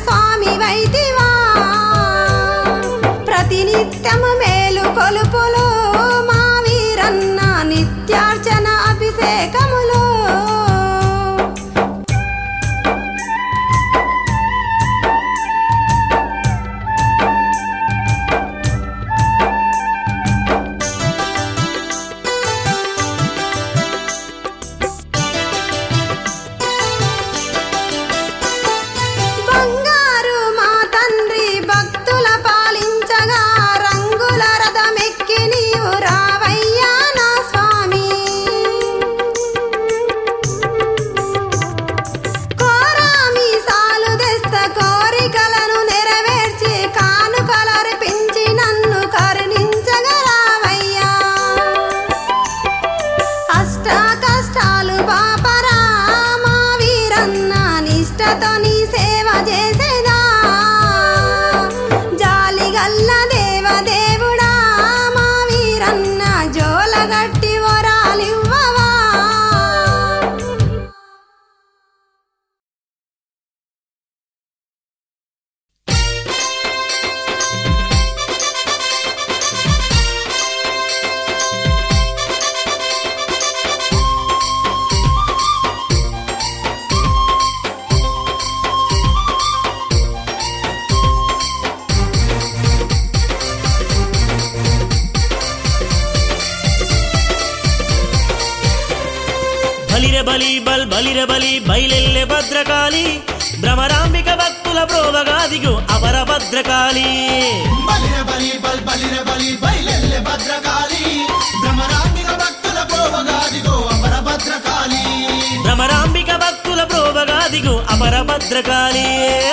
స్వామి వైతివా ప్రతినిత్యము మేలు కొలుపులు మా వీరన్న నిత్యార్చన అభిషేకములు బంగారు మా తండ్రి భక్తుల పాలించగా రంగుల రథమెక్కి నీవు రావయ్యా నా స్వామి కోరామి సాలు తెస్త కోరికలను నెరవేర్చి కానుకలర్పించి నన్ను కరుణించగా రావయ్యా అష్ట కష్టాలు పాపరా మా వీరన్న నిష్టతో నీ సేవ చేసేదా జాలిగల్ల దేవదేవుడా మా వీరన్న జోలగట్టి వరాలివ్వవా బలిర బలి బల్ బలిర బలి బయలెల్లె భద్రకాళి భ్రమరాంబిక భక్తుల ప్రోవగాదిగు అపర భద్రకాళి బలిర బలి బల్ బలిర బలి బయలెల్లె భద్రకాళి భ్రమరాంగిక భక్తుల పోవగాదిగో అమర భద్రకాళి భ్రమరాంబిక భక్తుల ప్రోవగాదిగు అపర భద్రకాళి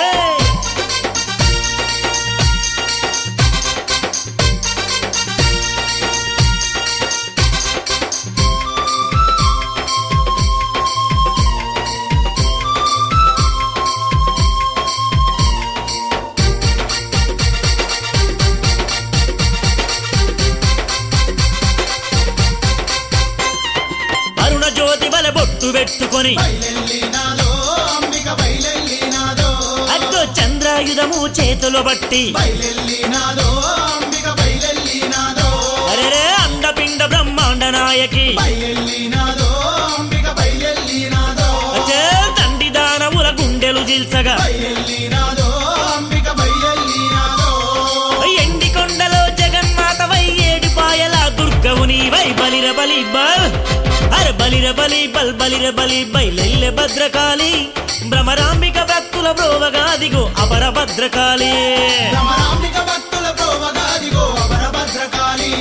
అరుణ జ్యోతి బల బొట్టు పెట్టుకొని బయలెల్లినాదో అంబిక బయలెల్లినాదో అగ్గో చంద్రాయుధము చేతులు బట్టి బయలెల్లినాదో అంబిక బయలెల్లినాదో అరెరే అండపిండ బ్రహ్మాండ నాయకి బయలెల్లినాదో అంబిక బయలెల్లినాదో అచ్చే తండ్రి దానవుల గుండెలు జిల్చగా బయలెల్లినాదో అంబిక బయలెల్లినాదో ఎండి కొండలో జగన్మాత వై ఏడిపాయల దుర్గవు నీవై బలిర బలి బల్ అరే బలిర బలి బల్ బలిర బలి బయలెల్లె భద్రకాళి భ్రమరాంబిక భక్తుల బ్రోవగాదిగో అపర భద్రకాళి భ్రమరాంబిక భక్తుల పోవగాదిగో అమర భద్రకాళి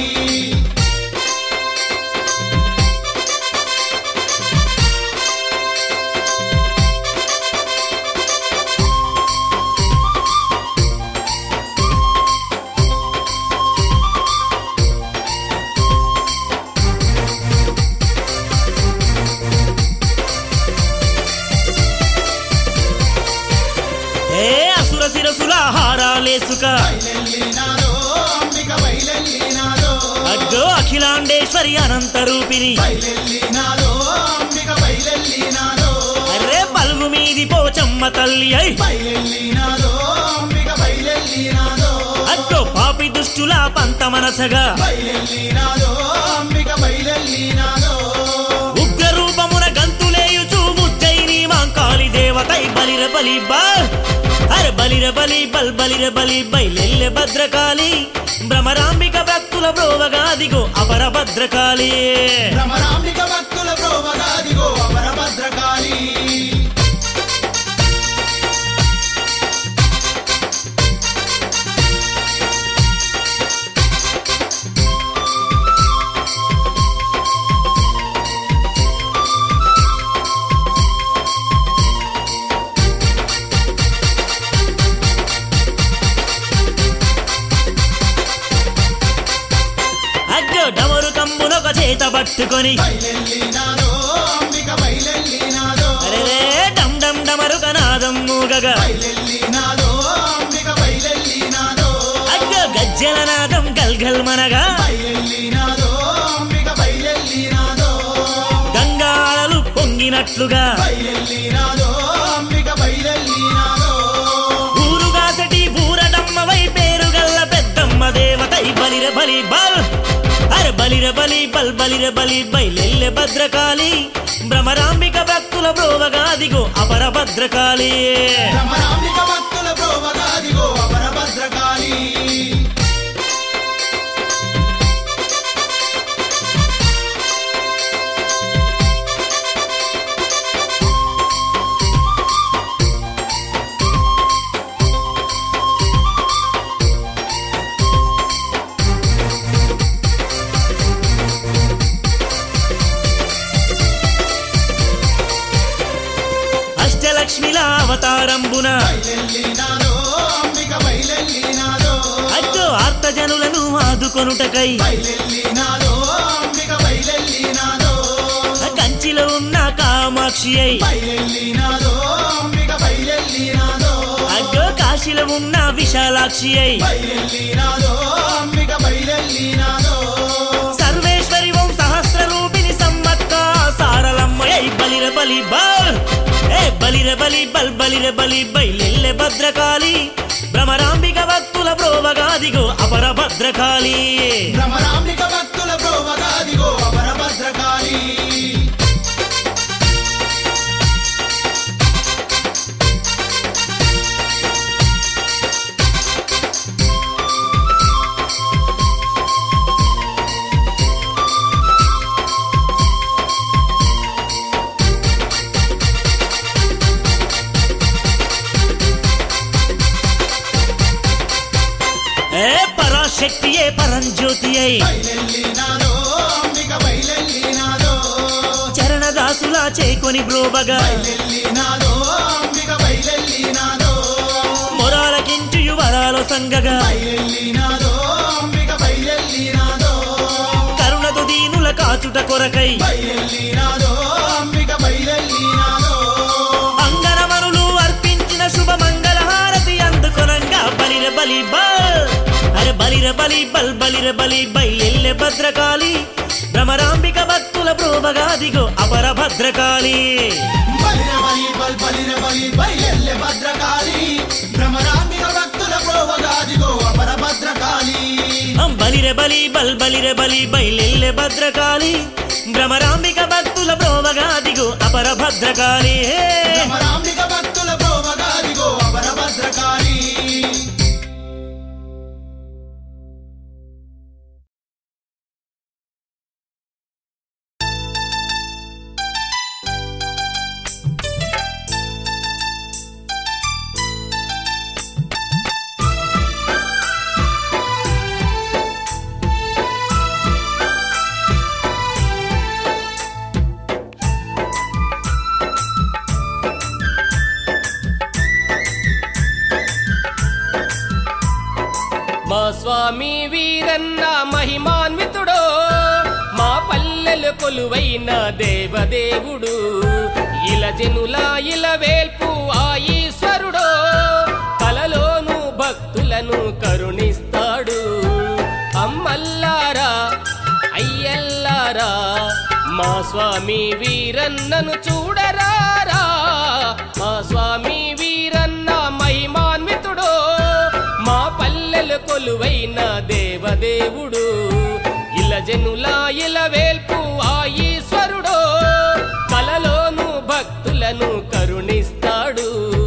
ఏ అసుర శిరసుల హారాలేసుక బయలెల్లినాదో అంబిక బయలెల్లినాదో అగ్గో అఖిలాండేశ్వరి అనంత రూపిణి బయలెల్లినాదో అంబిక బయలెల్లినాదో అరే పలుగు మీది పోచమ్మ తల్లి అయి బయలెల్లినాదో అంబిక బయలెల్లినాదో అగ్గో పాపి దుష్టుల పంత మనసగా బయలెల్లినాదో అంబిక బయలెల్లినాదో ఉగ్ర రూపమున గంతులేయుచు ఉజ్జయిని మాంకాళి దేవతై బలిర బలి బల్ అరే బలిర బలి బల్ బలిర బలి బయలెల్లె భద్రకాళి భ్రమరాంబిక భక్తుల బ్రోవగాదిగో అపర భద్రకాళి భ్రమరాంబిక భక్తుల ప్రోవగాదిగో అమర భద్రకాళి అగ్గో డమరు కంబునొక చేత పట్టుకొని బయలెల్లినాదో అంబిక బయలెల్లినాదో అరే డమ్ డమ్ డమరుక నాదం మూగగా బయలెల్లినాదో అంబిక బయలెల్లినాదో అగ్గో గజ్జల నాదం గల్గల్ మనగా బయలెల్లినాదో అంబిక బయలెల్లినాదో గంగాళలు పొంగినట్లుగా బయలెల్లినాదో అంబిక బయలెల్లినాదో బలి బల్ అరే బలిర బలి బల్ బలిర బలి బయలెల్లె భద్రకాళి భ్రమరాంబిక భక్తుల బ్రోవగా అదిగో అపర భద్రకాళి భ్రమరాంబిక భక్తుల ప్రోవగాదిగో అపర భద్రకాళి అష్టలక్ష్మిల అవతారంబున బయలెల్లినాదో అంబిక బయలెల్లినాదో అచ్చో ఆర్తజనులను ఆదుకొనుటకై బయలెల్లినాదో అంబిక బయలెల్లినాదో కంచిలో ఉన్న కామాక్షి అయి బయలెల్లినాదో అంబిక బయలెల్లినాదో అగ్గో కాశీలో ఉన్న విశాలాక్షి అయి బయలెల్లినాదో అంబిక బయలెల్లినాదో సర్వేశ్వరి ఓం సహస్ర రూపిణి సమ్మక్క సారలమ్మయ్య బలిర బలి బల్ ఏ బలిర బలి బల్ బలిర బలి బయలెల్లె భద్రకాళి భ్రమరాంబిక భక్తుల ప్రోవగాదిగో అపర భద్రకాళి భ్రమరాంబిక భక్తుల ప్రోవగాదిగో అపర భద్రకాళి ఏ పరాశక్తియే పరంజ్యోతి అయి బయలెల్లినాదో అంబిక బయలెల్లినాదో చరణదాసులా చేకొని బ్రోవగా బయలెల్లినాదో అంబిక బయలెల్లినాదో మొరాలకించు వరాలో సంగగా బయలెల్లినాదో అంబిక బయలెల్లినాదో కరుణతో దీనుల కాచుట కొరకై బయలెల్లినాదో అంబిక బయలెల్లినాదో అంగనమనులు అర్పించిన శుభ మంగళ హారతి అందుకొనంగా బలిర బలి బల్ అరే బలిర బలి బల్ బలిర బలి బయలెల్లె భద్రకాళి భ్రమరాంబిక భక్తుల ప్రోభగాదిగో అపర భద్రకాళి బలిర బలి బల్ బలిర బలి బయలెల్లె భద్రకాళి భ్రమరాంబిక భక్తుల ప్రోవగాదిగో అపర భద్రకాళి అం బలిర బలి బల్ బలిర బలి బయలెల్లె భద్రకాళి భ్రమరాంబిక భక్తుల ప్రోభగాదిగో అపర భద్రకాళి హే భ్రమరాంబిక భక్తుల ప్రోవగాదిగో అపర భద్రకాళి మా స్వామి వీరన్న మహిమాన్వితుడో మా పల్లెలు కొలువైన దేవదేవుడు ఇల జనుల ఇల వేల్పు ఆ ఈశ్వరుడో కలలోను భక్తులను కరుణిస్తాడు అమ్మల్లారా అయ్యల్లారా మా స్వామి వీరన్నను చూడరారా మా స్వామి వీరన్న మహిమాన్వితుడో మా పల్లెలు కొలువైన దేవదేవుడు ఇల జనుల ఇల వేల్పు ఆ ఈశ్వరుడో కలలోను భక్తులను కరుణిస్తాడు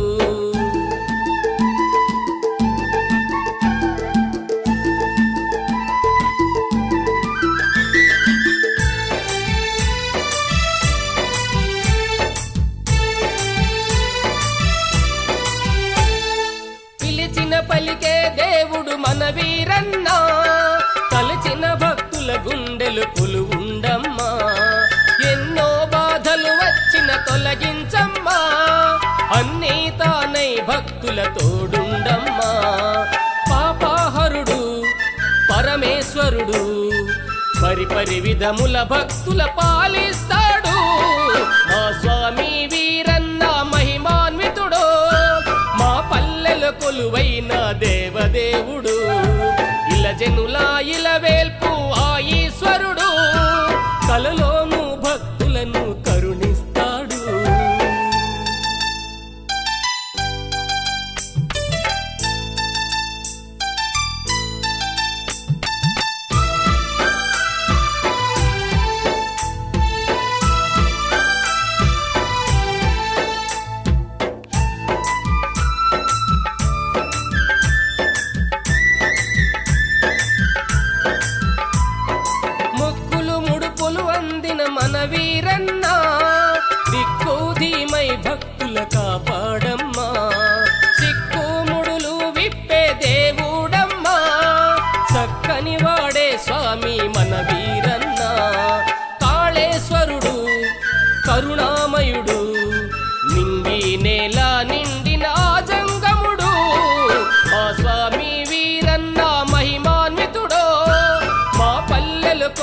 పిలిచిన పలికే దేవుడు మన వీరన్న తలచిన భక్తుల గుండెలు కొలువుండమ్మా ఎన్నో బాధలు వచ్చిన తొలగించమ్మా అన్నీ తానై భక్తుల తోడుండమ్మా పాపాహరుడు పరమేశ్వరుడు పరి పరి విధముల భక్తుల పాలిస్తాడు మా స్వామి వీరన్న మహిమాన్వితుడో మా పల్లెల కొలువైన దేవదేవుడు ఇల జనుల ఇల వేల్పు ఆ ఈశ్వరుడు కలలోను భక్తులను కరుణిస్తాడు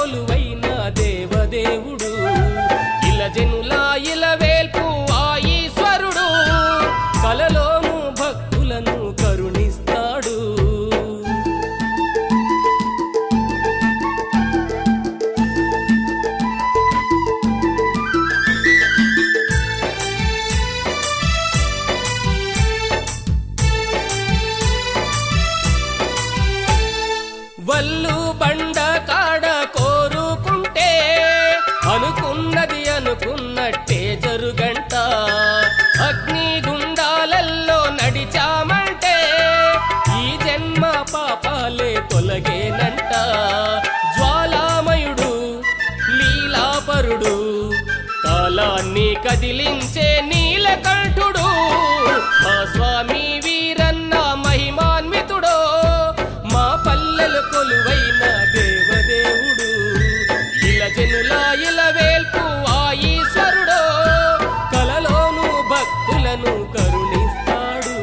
కొలువైన దేవదేవుడు ఇల జనుల ఇల వేల్పు ఆ ఈశ్వరుడు కలలోను భక్తులను కరుణిస్తాడు వల్లు బండ కాడ కోరుకుంటే అనుకున్నది అనుకున్నట్టే జరుగంట అగ్ని గుండాలల్లో నడిచామంటే ఈ జన్మ పాపాలే తొలగేనంట జ్వాలామయుడు లీలాపరుడు కాలాన్ని కదిలించే నీలకంఠుడు మా స్వామి వీరన్న మహిమాన్వితుడో మా పల్లెలు కొలువైన దేవదేవుడు ఇల జనుల ఇల వేల్పు ఆ ఈశ్వరుడో కలలోను భక్తులను కరుణిస్తాడు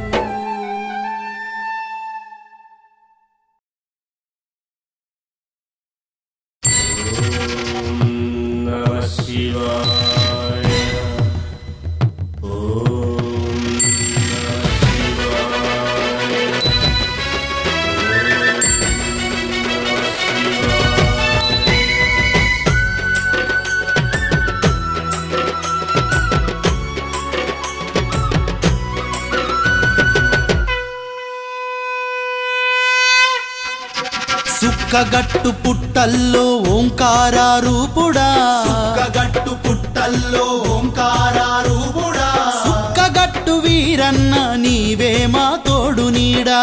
సుక్కగట్టు పుట్టల్లో ఓంకార రూపుడా గట్టు పుట్టల్లో ఓంకారూపుడా సుక్కగట్టు వీరన్న నీవే మా తోడు నీడా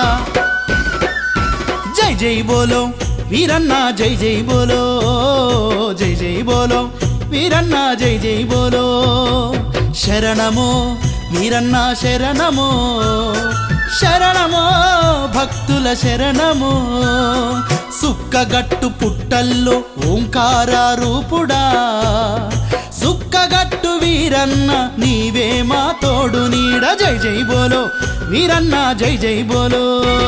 జై జై బోలో వీరన్న జై జై బోలో జై జై బోలో వీరన్న జై జై బోలో శరణమో వీరన్న శరణమో శరణమో భక్తుల శరణమో సుక్కగట్టు పుట్టల్లో ఓంకార రూపుడా సుక్కగట్టు వీరన్న నీవే మా తోడు నీడ జై జై బోలో వీరన్న జై జై బోలో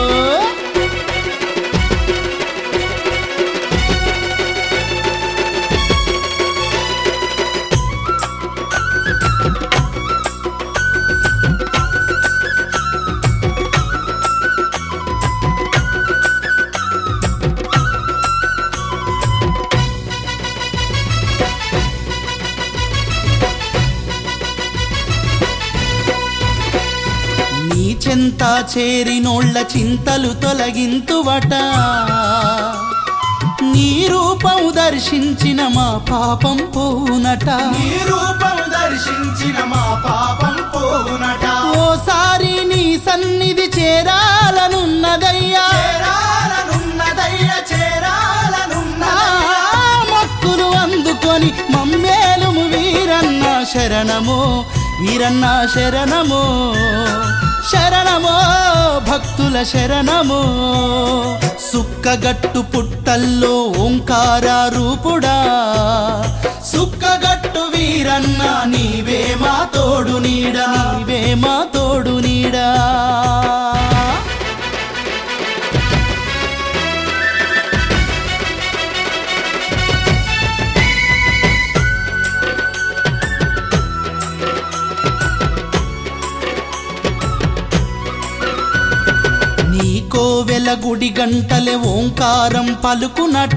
నీ చెంత చేరినోళ్ళ చింతలు తొలగింతువట నీ రూపం దర్శించిన మా పాపం పోవునట నీ రూపం దర్శించిన మా పాపం పోవునట ఓసారి నీ సన్నిధి చేరాలనున్నదయ్యా చేరాలనున్నదయ్య ఆ, చేరాలనున్నదయ్య మొక్కులు అందుకొని మమ్మేలుము వీరన్న శరణమో వీరన్న శరణమో శరణమో భక్తుల శరణమో సుక్కగట్టు పుట్టల్లో ఓంకార రూపుడా సుక్కగట్టు వీరన్న నీవే మా తోడు నీడ నీవే మా తోడు నీడా నీ కోవెల గుడి గంటలే ఓంకారం పలుకునట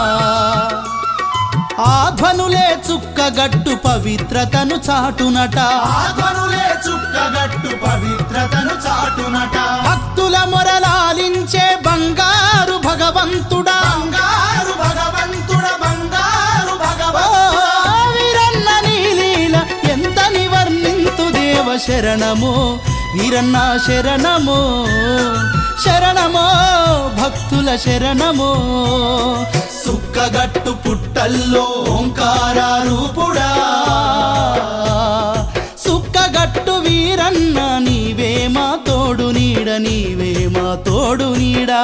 ఆ ధ్వనులే చుక్కగట్టు పవిత్రతను చాటునట ఆధ్వనులే చుక్కగట్టు పవిత్రతను చాటునట భక్తుల మొరలాలించే బంగారు భగవంతుడా బంగారు భగవంతుడ బంగారు ఓ భగవంతుడా వీరన్న నీ లీల ఎంత నివర్ణింతు దేవ శరణమో వీరన్న శరణమో శరణమో భక్తుల శరణమో సుక్కగట్టు పుట్టల్లో ఓంకార రూపుడా సుక్కగట్టు వీరన్న నీవే మా తోడు నీడ నీవే మా తోడు నీడా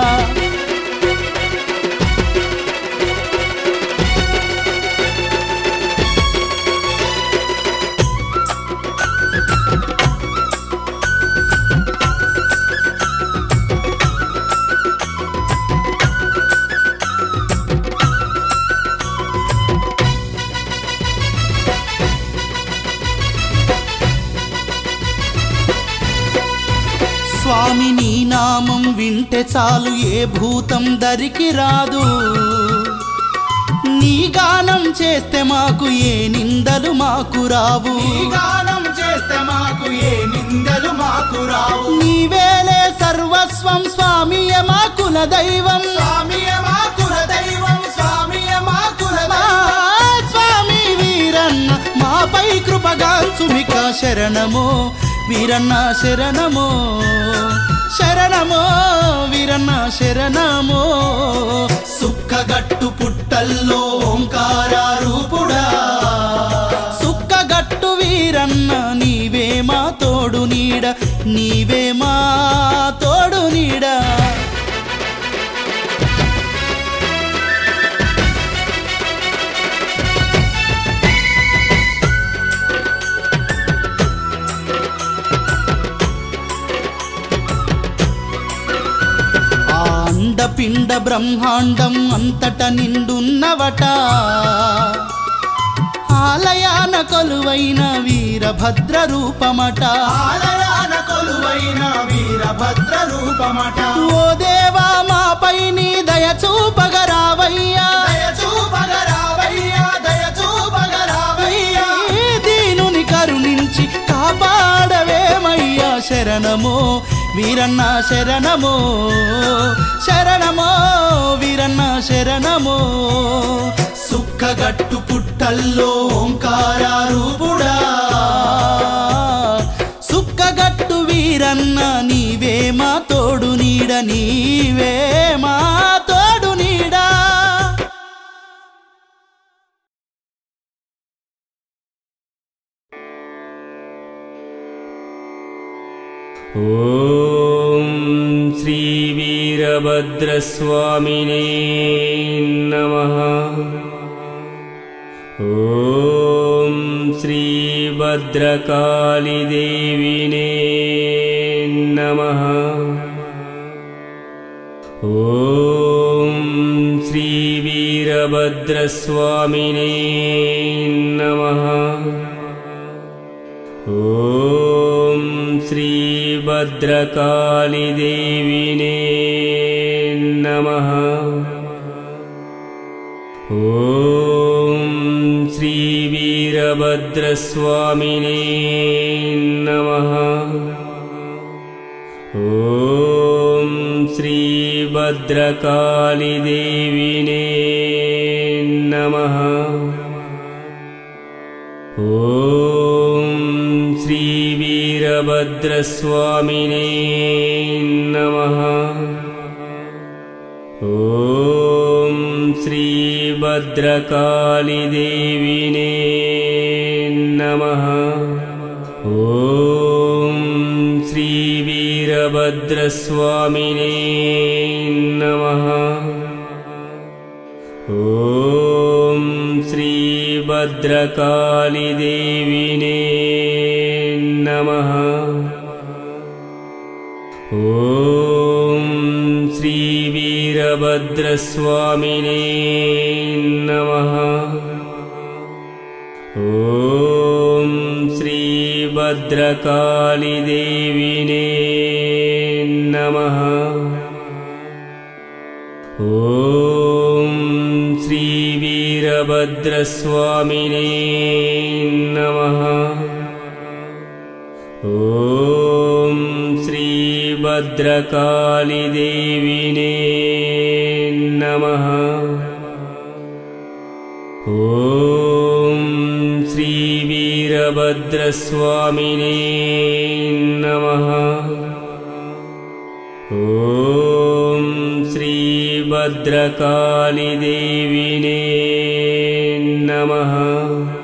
నామం వింటే చాలు ఏ భూతం దరికి రాదు నీ గానం చేస్తే మాకు ఏ నిందలు మాకు రావు ఈ గానం చేస్తే మాకు ఏ నిందలు మాకు రావు నీవేలే సర్వస్వం స్వామియ మా కుల దైవం స్వామియ మా కుల దైవం స్వామియ మా కుల మా దైవం స్వామి వీరన్న మాపై కృపగాంచుమిక శరణమో వీరన్న శరణమో శరణమో వీరన్న శరణమో సుక్కగట్టు పుట్టల్లో ఓంకార రూపుడా సుక్కగట్టు వీరన్న నీవే మా తోడు నీడ నీవే మా తోడు నీడ ఆ అండపిండ బ్రహ్మాండం అంతట నిండున్నవట ఆలయాన కొలువైన వీరభద్ర రూపమట ఆలయాన కొలువైన వీరభద్ర రూపమట ఓ దేవా మాపై నీ దయ చూపగరావయ్యా దయ చూపగరావయ్యా దయ చూపగరావయ్యా ఈ దీనుని కరుణించి కాపాడవేమయ్యా శరణమో వీరన్న శరణమో శరణమో వీరన్న శరణమో సుక్కగట్టు పుట్టల్లో ఓంకార రూపుడా సుక్కగట్టు వీరన్న నీవే మా తోడు నీడ నీవే మా తోడు నీడా ॐ श्रीवीरभद्रस्वामिने नमः ॐ श्रीभद्रकालिदेविने नमः ॐ श्रीवीरभद्रस्वामिने नमः ॐ श्रीभद्रकालिदेविने नमः ॐ श्रीवीरभद्रस्वामिने नमः ॐ श्रीभद्रकालिदेविने नमः ॐ श्रीवीरभद्रस्वामिने नमः ॐ श्रीभद्रकालिदेविने नमः ॐ श्रीवीरभद्रस्वामिने नमः ॐ श्रीभद्रकालिदेविने नमः ॐ श्रीवीरभद्रस्वामिने नमः ॐ श्रीभद्रकालिदेविने नमः ॐ श्रीवीरभद्रस्वामिने नमः ॐ श्रीभद्रकालिदेविने नमः ॐ श्रीवीरभद्रस्वामिने नमः ॐ श्रीभद्रकालिदेविने नमः